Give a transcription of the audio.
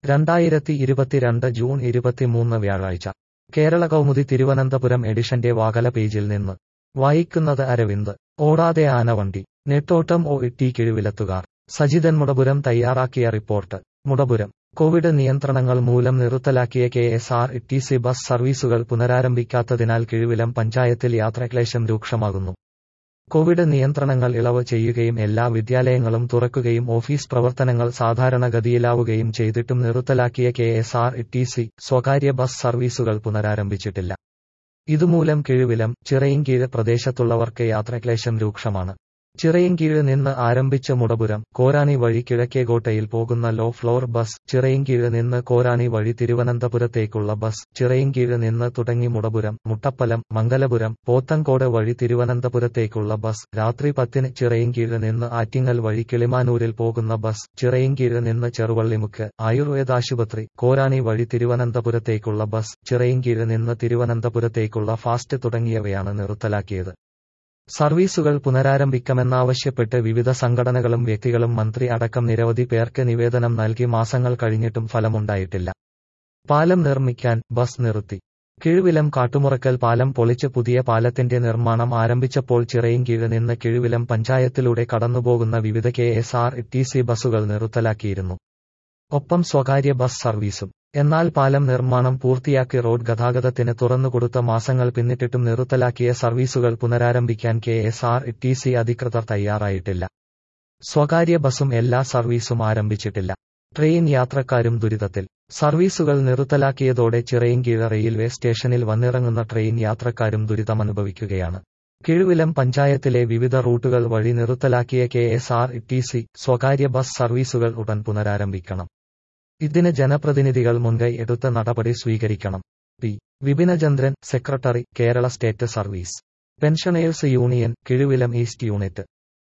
രണ്ടായിരത്തി ഇരുപത്തിരണ്ട് ജൂൺ ഇരുപത്തിമൂന്ന് വ്യാഴാഴ്ച കേരള കൗമുദി തിരുവനന്തപുരം എഡിഷന്റെ വാകല പേജിൽ നിന്ന് വായിക്കുന്നത് അരവിന്ദ് ഓടാതെ ആനവണ്ടി നെട്ടോട്ടം ഒ ടി കിഴിവിലത്തുകാർ സജിതൻ മുടപുരം തയ്യാറാക്കിയ റിപ്പോർട്ട് മുടപുരം കോവിഡ് നിയന്ത്രണങ്ങൾ മൂലം നിർത്തലാക്കിയ K S R T C bus സർവീസുകൾ പുനരാരംഭിക്കാത്തതിനാൽ കിഴിവിലം പഞ്ചായത്തിൽ യാത്രാക്ലേശം രൂക്ഷമാകുന്നു കോവിഡ് നിയന്ത്രണങ്ങൾ ഇളവ് ചെയ്യുകയും എല്ലാ വിദ്യാലയങ്ങളും തുറക്കുകയും ഓഫീസ് പ്രവർത്തനങ്ങൾ സാധാരണഗതിയിലാവുകയും ചെയ്തിട്ടും നിർത്തലാക്കിയ K S R T C സ്വകാര്യ ബസ് സർവീസുകൾ പുനരാരംഭിച്ചിട്ടില്ല ഇതുമൂലം കിഴിവിലം ചിറയിൻകീഴ് പ്രദേശത്തുള്ളവർക്ക് യാത്രാക്ലേശം രൂക്ഷമാണ് ചിറയിൻകീഴ് നിന്ന് ആരംഭിച്ച മുടപുരം കോരാണി വഴി കിഴക്കേകോട്ടയിൽ പോകുന്ന ലോ ഫ്ലോർ ബസ് ചിറയിൻകീഴ് നിന്ന് കോരാണി വഴി തിരുവനന്തപുരത്തേക്കുള്ള ബസ് ചിറയിൻകീഴ് നിന്ന് തുടങ്ങി മുടപുരം മുട്ടപ്പലം മംഗലപുരം പോത്തങ്കോട് വഴി തിരുവനന്തപുരത്തേക്കുള്ള ബസ് രാത്രി പത്തിന് ചിറയിൻകീഴ് നിന്ന് ആറ്റിങ്ങൽ വഴി കിളിമാനൂരിൽ പോകുന്ന ബസ് ചിറയിൻകീഴ് നിന്ന് ചെറുവള്ളിമുക്ക് ആയുർവേദാശുപത്രി കോരാണി വഴി തിരുവനന്തപുരത്തേക്കുള്ള ബസ് ചിറയിൻകീഴ് നിന്ന് തിരുവനന്തപുരത്തേക്കുള്ള ഫാസ്റ്റ് തുടങ്ങിയവയാണ് നിർത്തലാക്കിയത് സർവീസുകൾ പുനരാരംഭിക്കണമെന്നാവശ്യപ്പെട്ട് വിവിധ സംഘടനകളും വ്യക്തികളും മന്ത്രി അടക്കം നിരവധി പേർക്ക് നിവേദനം നൽകി മാസങ്ങൾ കഴിഞ്ഞിട്ടും ഫലമുണ്ടായിട്ടില്ല പാലം നിർമ്മിക്കാൻ ബസ് നിർത്തി കിഴുവിലം കാട്ടുമുറക്കൽ പാലം പൊളിച്ച് പുതിയ പാലത്തിന്റെ നിർമ്മാണം ആരംഭിച്ചപ്പോൾ ചിറയിൻകീഴ് നിന്ന് കിഴുവിലം പഞ്ചായത്തിലൂടെ കടന്നുപോകുന്ന വിവിധ K S R T C ബസ്സുകൾ നിർത്തലാക്കിയിരുന്നു ഒപ്പം സ്വകാര്യ ബസ് സർവീസും എന്നാൽ പാലം നിർമ്മാണം പൂർത്തിയാക്കി റോഡ് ഗതാഗതത്തിന് തുറന്നുകൊടുത്ത മാസങ്ങൾ പിന്നിട്ടിട്ടും നിർത്തലാക്കിയ സർവീസുകൾ പുനരാരംഭിക്കാൻ K S R T C അധികൃതർ തയ്യാറായിട്ടില്ല സ്വകാര്യ ബസും എല്ലാ സർവീസും ആരംഭിച്ചിട്ടില്ല ട്രെയിൻ യാത്രക്കാരും ദുരിതത്തിൽ സർവീസുകൾ നിർത്തലാക്കിയതോടെ ചിറയിൻകീഴ റെയിൽവേ സ്റ്റേഷനിൽ വന്നിറങ്ങുന്ന ട്രെയിൻ യാത്രക്കാരും ദുരിതമനുഭവിക്കുകയാണ് കിഴുവിലം പഞ്ചായത്തിലെ വിവിധ റൂട്ടുകൾ വഴി നിർത്തലാക്കിയ K S R T C സ്വകാര്യ ബസ് സർവീസുകൾ ഉടൻ പുനരാരംഭിക്കണം ഇതിന് ജനപ്രതിനിധികൾ മുൻകൈ എടുത്ത നടപടി സ്വീകരിക്കണം P Vipinachandran secretary Kerala State Service Pensioners Union Kizhuvilam East unit